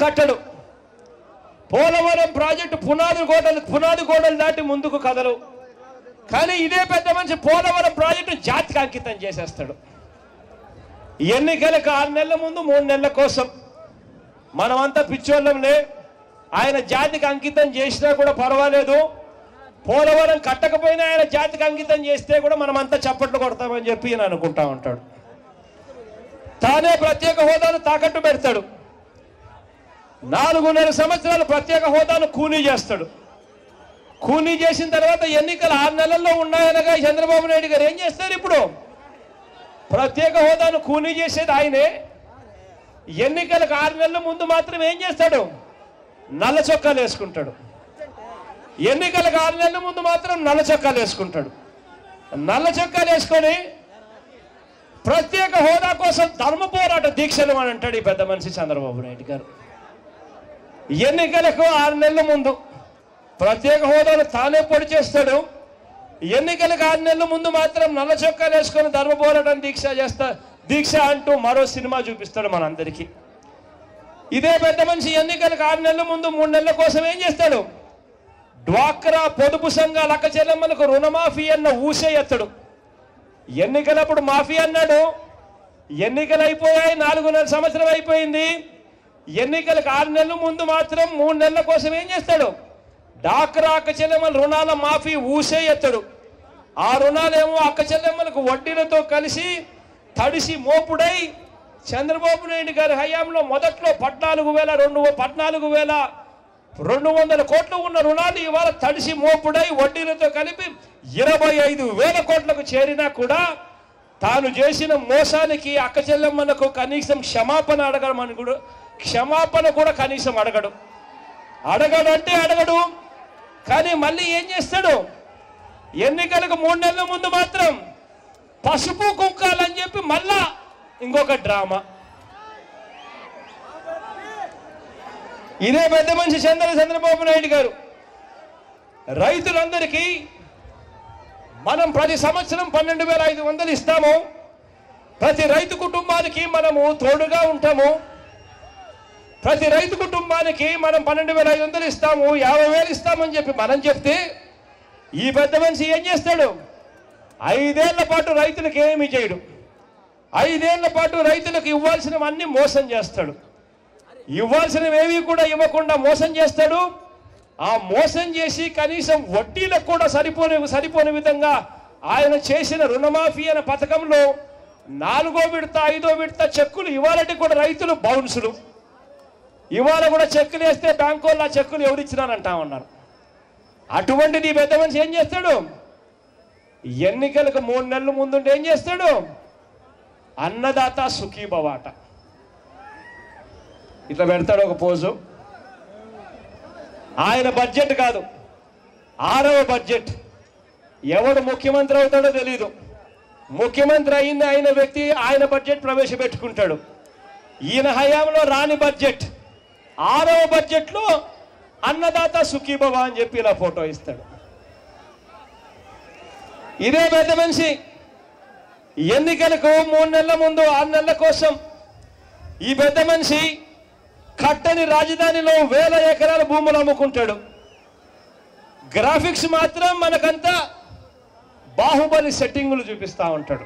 కట్టడు Polavaram project పునాది గోడలు పునాది గోడలు దాటి ముందుకు కదలు కానీ ఇదే పెద్ద మనిషి పోలవరం ప్రాజెక్టు జాతికి అంకితం చేసేస్తాడు ఎన్నికలకు ఆరు నెలల ముందు మూడు నెలల కోసం మనమంతా పిచ్చోళ్ళంలే ఆయన జాతికి అంకితం చేసినా కూడా పర్వాలేదు పోలవరం కట్టకపోయినా ఆయన జాతికి అంకితం చేస్తే కూడా మనమంతా చప్పట్లు కొడతామని చెప్పి ఈయన అనుకుంటా ఉంటాడు తానే ప్రత్యేక హోదాను తాకట్టు పెడతాడు నాలుగున్నర సంవత్సరాలు ప్రత్యేక హోదాను కూనీ చేస్తాడు కూనీ చేసిన తర్వాత ఎన్నికలు ఆరు నెలల్లో ఉన్నాయనగా ఈ చంద్రబాబు నాయుడు గారు ఏం చేస్తారు ఇప్పుడు ప్రత్యేక హోదాను కూనీ చేసేది ఆయనే ఎన్నికలకు ఆరు నెలల ముందు మాత్రం ఏం చేస్తాడు నల్ల చొక్కాలు వేసుకుంటాడు ఎన్నికలకు ఆరు నెలల ముందు మాత్రం నల్ల చొక్కాలు వేసుకుంటాడు నల్ల చొక్కాలు వేసుకొని ప్రత్యేక హోదా కోసం ధర్మ పోరాట దీక్షలు అని అంటాడు ఈ పెద్ద మనిషి చంద్రబాబు నాయుడు గారు ఎన్నికలకు ఆరు నెలల ముందు ప్రత్యేక హోదాను తానే పొడి చేస్తాడు ఎన్నికలకు ఆరు నెలల ముందు మాత్రం నల్ల చొక్కాలు వేసుకొని ధర్మ పోరాటం దీక్ష చేస్తా దీక్ష అంటూ మరో సినిమా చూపిస్తాడు మనందరికీ ఇదే పెద్ద మనిషి ఎన్నికలకు ఆరు నెలల ముందు మూడు నెలల కోసం ఏం చేస్తాడు డ్వాక్రా పొదుపు సంఘాల అక్క చెల్లెమ్మలకు రుణమాఫీ అన్న ఊసే ఎత్తడు ఎన్నికలప్పుడు మాఫీ అన్నాడు ఎన్నికలు అయిపోయాయి నాలుగున్నర సంవత్సరం అయిపోయింది ఎన్నికలకు ఆరు నెలల ముందు మాత్రం మూడు నెలల కోసం ఏం చేస్తాడు డాక్రా అక్క చెల్లెమ్మల రుణాల మాఫీ ఊసే ఎత్తడు ఆ రుణాలేమో అక్క చెల్లెమ్మలకు వడ్డీలతో కలిసి తడిసి మోపుడై చంద్రబాబు నాయుడు గారి హయాంలో మొదట్లో పద్నాలుగు వేల రెండు పద్నాలుగు వేల రెండు వందల కోట్లు ఉన్న రుణాలు ఇవాళ తడిసి మోపుడై వడ్డీలతో కలిపి ఇరవై ఐదు వేల కోట్లకు చేరినా కూడా తాను చేసిన మోసానికి అక్క చెల్లెమ్మలకు కనీసం క్షమాపణ అడగడమని కూడా క్షమాపణ కూడా కనీసం అడగడు అడగడు అంటే అడగడు కానీ మళ్ళీ ఏం చేస్తాడు ఎన్నికలకు మూడు నెలల ముందు మాత్రం పసుపు కుంకాలని చెప్పి మళ్ళా ఇంకొక డ్రామా ఇదే పెద్ద మనిషి చంద్ర చంద్రబాబు నాయుడు గారు రైతులందరికీ మనం ప్రతి సంవత్సరం పన్నెండు వేల ఐదు వందలు ఇస్తాము ప్రతి రైతు కుటుంబానికి మనము తోడుగా ఉంటాము ప్రతి రైతు కుటుంబానికి మనం పన్నెండు వేల ఐదు వందలు ఇస్తాము యాభై వేలు ఇస్తామని చెప్పి మనం చెప్తే ఈ పెద్ద మనిషి ఏం చేస్తాడు ఐదేళ్ల పాటు రైతులకు ఏమీ చేయడు ఐదేళ్ల పాటు రైతులకు ఇవ్వాల్సినవన్నీ మోసం చేస్తాడు ఇవ్వాల్సినవేవి కూడా ఇవ్వకుండా మోసం చేస్తాడు ఆ మోసం చేసి కనీసం వడ్డీలకు కూడా సరిపోని సరిపోని విధంగా ఆయన చేసిన రుణమాఫీ అనే పథకంలో నాలుగో విడత ఐదో విడత చెక్కులు ఇవాళటి కూడా రైతులు బౌన్సులు ఇవాళ కూడా చెక్కులు వేస్తే బ్యాంకు వాళ్ళు ఆ చెక్కులు ఎవరిచ్చినారంటా ఉన్నారు అటువంటిది ఈ పెద్ద మనిషి ఏం చేస్తాడు ఎన్నికలకు మూడు నెలల ముందుంటే ఏం చేస్తాడు అన్నదాత సుఖీభవాట ఇట్లా పెడతాడు ఒక పోజు ఆయన బడ్జెట్ కాదు ఆరవ బడ్జెట్ ఎవడు ముఖ్యమంత్రి అవుతాడో తెలియదు ముఖ్యమంత్రి అయింది ఆయన వ్యక్తి ఆయన బడ్జెట్ ప్రవేశపెట్టుకుంటాడు ఈయన హయాంలో రాని బడ్జెట్ ఆరవ బడ్జెట్లో అన్నదాత సుఖీభవ అని చెప్పి ఇలా ఫోటో ఇస్తాడు ఇదే పెద్ద మనిషి ఎన్నికలకు మూడు నెలల ముందు ఆరు నెలల కోసం ఈ పెద్ద మనిషి కట్టని రాజధానిలో వేల ఎకరాల భూములు అమ్ముకుంటాడు గ్రాఫిక్స్ మాత్రం మనకంతా బాహుబలి సెట్టింగులు చూపిస్తా ఉంటాడు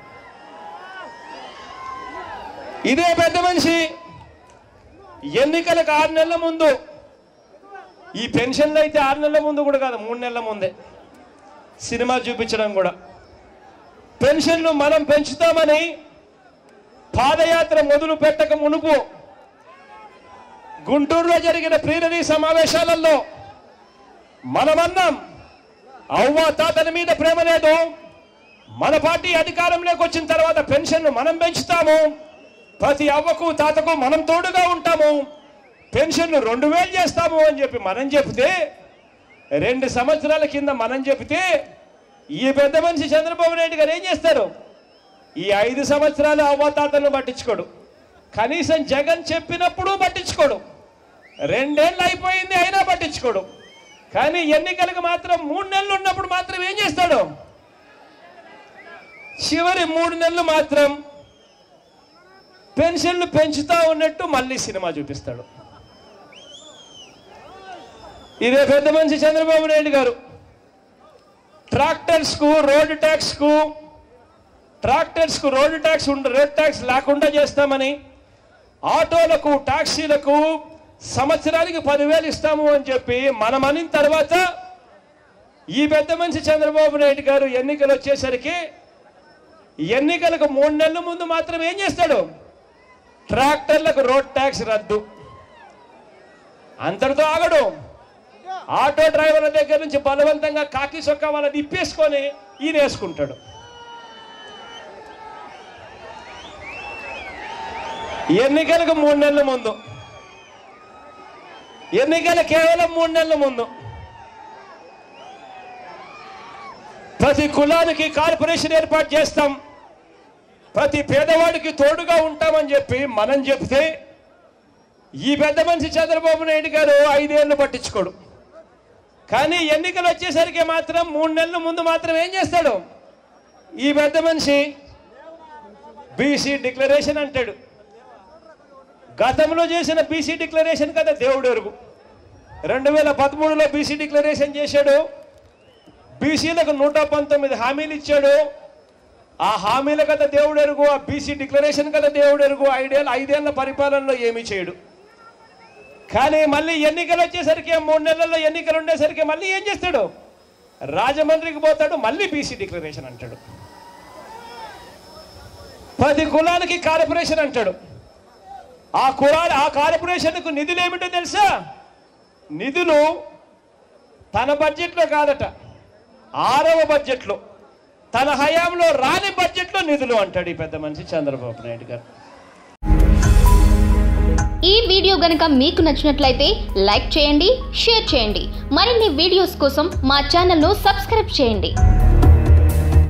ఇదే పెద్ద మనిషి ఎన్నికలకు ఆరు నెలల ముందు ఈ పెన్షన్లు అయితే ఆరు నెలల ముందు కూడా కాదు మూడు నెలల ముందే సినిమా చూపించడం కూడా పెన్షన్లు మనం పెంచుతామని పాదయాత్ర మొదలు పెట్టక మునుపు గుంటూరులో జరిగిన ప్రీనరీ సమావేశాలలో మనమన్నాం అవ్వ తాతల మీద ప్రేమ లేదు మన పార్టీ అధికారంలోకి వచ్చిన తర్వాత పెన్షన్ను మనం పెంచుతాము ప్రతి అవ్వకు తాతకు మనం తోడుగా ఉంటాము పెన్షన్ను రెండు వేలు చేస్తాము అని చెప్పి మనం చెప్తే రెండు సంవత్సరాల కింద మనం చెబితే ఈ పెద్ద మనిషి చంద్రబాబు నాయుడు గారు ఏం చేస్తారు ఈ ఐదు సంవత్సరాలు అవ్వతాతలను పట్టించుకోడు కనీసం జగన్ చెప్పినప్పుడు పట్టించుకోడు రెండేళ్ళు అయిపోయింది అయినా పట్టించుకోడు కానీ ఎన్నికలకు మాత్రం మూడు నెలలు ఉన్నప్పుడు మాత్రం ఏం చేస్తాడు చివరి మూడు నెలలు మాత్రం పెన్షన్లు పెంచుతా ఉన్నట్టు మళ్ళీ సినిమా చూపిస్తాడు ఇదే పెద్ద మనిషి చంద్రబాబు నాయుడు గారు ట్రాక్టర్స్కు రోడ్డు ట్యాక్స్కు ట్రాక్టర్స్కు రోడ్డు ట్యాక్స్ ఉండ రోడ్ ట్యాక్స్ లేకుండా చేస్తామని ఆటోలకు టాక్సీలకు సంవత్సరానికి పదివేలు ఇస్తాము అని చెప్పి మనం అనిన తర్వాత ఈ పెద్ద మనిషి చంద్రబాబు నాయుడు గారు ఎన్నికలు వచ్చేసరికి ఎన్నికలకు మూడు నెలల ముందు మాత్రం ఏం చేస్తాడు ట్రాక్టర్లకు రోడ్ ట్యాక్స్ రద్దు అంతటితో ఆగడు ఆటో డ్రైవర్ల దగ్గర నుంచి బలవంతంగా కాకి సొక్క వాళ్ళని ఇప్పేసుకొని ఈయన వేసుకుంటాడు ఎన్నికలకు మూడు నెలల ముందు ఎన్నికలు కేవలం మూడు నెలల ముందు ప్రతి కులానికి కార్పొరేషన్ ఏర్పాటు చేస్తాం ప్రతి పేదవాడికి తోడుగా ఉంటామని చెప్పి మనం చెప్తే ఈ పెద్ద మనిషి చంద్రబాబు నాయుడు గారు ఐదేళ్లు పట్టించుకోడు కానీ ఎన్నికలు వచ్చేసరికి మాత్రం మూడు నెలల ముందు మాత్రం ఏం చేస్తాడు ఈ పెద్ద మనిషి బీసీ డిక్లరేషన్ అంటాడు గతంలో చేసిన బీసీ డిక్లరేషన్ కదా దేవుడు ఎరుగు రెండు వేల పదమూడులో బీసీ డిక్లరేషన్ చేశాడు బీసీలకు నూట పంతొమ్మిది హామీలు ఇచ్చాడు ఆ హామీల కదా దేవుడు ఎరుగు ఆ బీసీ డిక్లరేషన్ కదా దేవుడు ఎరుగు ఐదేళ్ళ ఐదేళ్ల పరిపాలనలో ఏమీ చేయడు కానీ మళ్ళీ ఎన్నికలు వచ్చేసరికి మూడు నెలల్లో ఎన్నికలు ఉండేసరికి మళ్ళీ ఏం చేస్తాడు రాజమండ్రికి పోతాడు మళ్ళీ బీసీ డిక్లరేషన్ అంటాడు పది కులాలకి కార్పొరేషన్ అంటాడు ఆ కులాల ఆ కార్పొరేషన్కు నిధులు ఏమిటో తెలుసా నిధులు తన బడ్జెట్లో కాదట ఆరవ బడ్జెట్లో తన హయాంలో రాని బడ్జెట్లో నిధులు అంటాడు ఈ పెద్ద మనిషి చంద్రబాబు నాయుడు గారు ఈ వీడియో గనుక మీకు నచ్చినట్లయితే లైక్ చేయండి షేర్ చేయండి మరిన్ని వీడియోస్ కోసం మా ఛానల్ను సబ్స్క్రైబ్ చేయండి